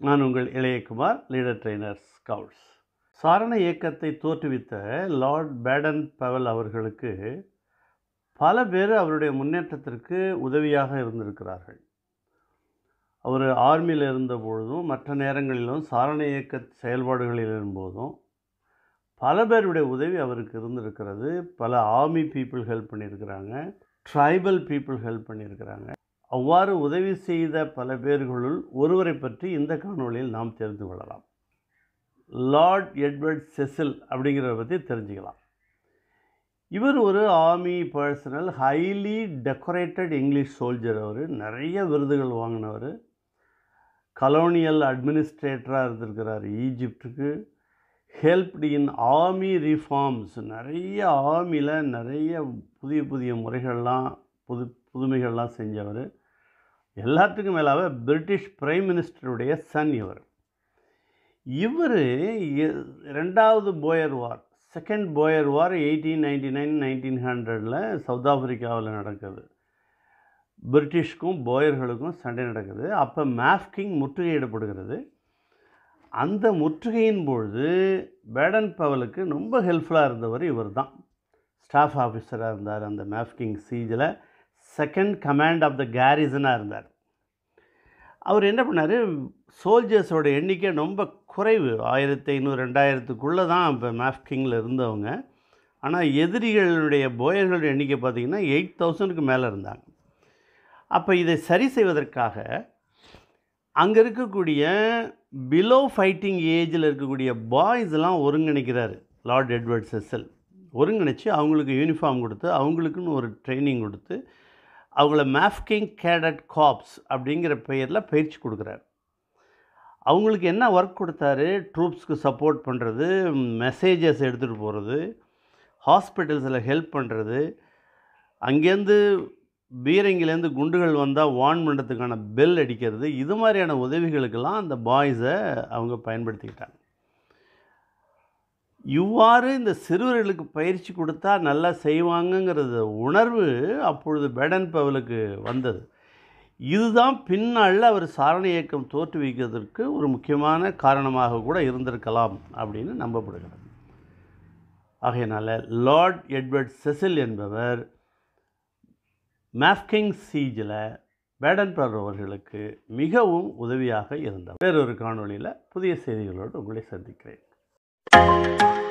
நான் உங்கள் Ilayakumar leader trainer scouts சாரண இயக்கத்தை தோற்றுவித்த லார்ட் பேடன் பவல் அவர்களுக்கு பல பேர் அவருடைய முன்னேற்றத்திற்கு உதவியாக இருந்திருக்கிறார்கள் அவர் ஆர்மியில் இருந்த பொழுதும் மற்ற நேரங்களிலும் சாரண இயக்க செயல்பாடுகளில் இருந்தபோதும் பல பேருடைய உதவி அவருக்கு இருந்திருக்கிறது பல ஆர்மி பீப்புள் ஹெல்ப் பண்ணியிருக்கிறாங்க ட்ரைபல் பீப்புள் ஹெல்ப் பண்ணியிருக்கிறாங்க அவ்வாறு உதவி செய்த பல பேர்களுள் ஒருவரை பற்றி இந்த காணொளியில் நாம் தெரிந்து கொள்ளலாம் லார்ட் எட்வர்ட் செசில் அப்படிங்கிறத பற்றி தெரிஞ்சுக்கலாம் இவர் ஒரு army personnel highly decorated English soldier அவர் நிறைய விருதுகள் வாங்கினவர் கலோனியல் அட்மினிஸ்ட்ரேட்டராக இருந்திருக்கிறார் ஈஜிப்டுக்கு ஹெல்ப்டு இன் ஆர்மி ரிஃபார்ம்ஸ் நிறைய ஆர்மியில் நிறைய புதிய புதிய முறைகள்லாம் புது புதுமைகள்லாம் செஞ்சவர் எல்லாத்துக்கும் மேலாக பிரிட்டிஷ் பிரைம் மினிஸ்டருடைய சன் இவர் இவர் ரெண்டாவது Boer war second Boer war eighteen ninety nine nineteen ஹண்ட்ரடில் சவுத் ஆஃப்ரிக்காவில் நடக்குது பிரிட்டிஷ்க்கும் போயர்களுக்கும் சண்டை நடக்குது அப்போ மேஃப்கிங் முற்றுகையிடப்படுகிறது அந்த முற்றுகையின் பொழுது பேடன் பவலுக்கு ரொம்ப ஹெல்ப்ஃபுல்லாக இருந்தவர் இவர் தான் ஸ்டாஃப் ஆஃபீஸராக இருந்தார் அந்த மேஃப்கிங் சீஜில் செகண்ட் கமாண்ட் ஆஃப் த கேரிசனாக இருந்தார் அவர் என்ன பண்ணார் சோல்ஜர்ஸோட எண்ணிக்கை ரொம்ப குறைவு ஆயிரத்தி ஐநூறு ரெண்டாயிரத்துக்குள்ளே தான் இப்போ மேஃப்கிங்கில் இருந்தவங்க ஆனால் எதிரிகளுடைய போயர்களுடைய எண்ணிக்கை பார்த்திங்கன்னா எயிட் தௌசண்ட்க்கு மேலே இருந்தாங்க அப்போ இதை சரி செய்வதற்காக அங்கே இருக்கக்கூடிய பிலோ ஃபைட்டிங் ஏஜில் இருக்கக்கூடிய பாய்ஸ்லாம் ஒருங்கிணைக்கிறார் லார்ட் எட்வர்ட் செசல் ஒருங்கிணைச்சு அவங்களுக்கு யூனிஃபார்ம் கொடுத்து அவங்களுக்குன்னு ஒரு ட்ரைனிங் கொடுத்து அவங்கள மேஃப்கிங் கேடட் காப்ஸ் அப்படிங்கிற பெயரில் பயிற்சி கொடுக்குறாரு அவங்களுக்கு என்ன ஒர்க் கொடுத்தாரு ட்ரூப்ஸ்க்கு சப்போர்ட் பண்ணுறது மெசேஜஸ் எடுத்துகிட்டு போகிறது ஹாஸ்பிட்டல்ஸில் ஹெல்ப் பண்ணுறது அங்கேருந்து பீரங்கிலேருந்து குண்டுகள் வந்தால் வான் பண்ணுறதுக்கான பெல் அடிக்கிறது இது மாதிரியான உதவிகளுக்கெல்லாம் அந்த பாய்ஸை அவங்க பயன்படுத்திக்கிட்டாங்க இவ்வாறு இந்த சிறுவர்களுக்கு பயிற்சி கொடுத்தா நல்லா செய்வாங்கங்கிறது உணர்வு அப்பொழுது பேடன் பவலுக்கு வந்தது இதுதான் பின்னாளில் அவர் சாரண இயக்கம் தோற்றுவிக்கிறதுக்கு ஒரு முக்கியமான காரணமாக கூட இருந்திருக்கலாம் அப்படின்னு நம்பப்படுகிறது ஆகையினால லார்ட் எட்வர்ட் செசில் என்பவர் மேஃப்கிங் சீஜில் பேடன் பவர் அவர்களுக்கு மிகவும் உதவியாக இருந்தவர் வேறொரு காணொளியில் புதிய செய்திகளோடு உங்களை சந்திக்கிறேன்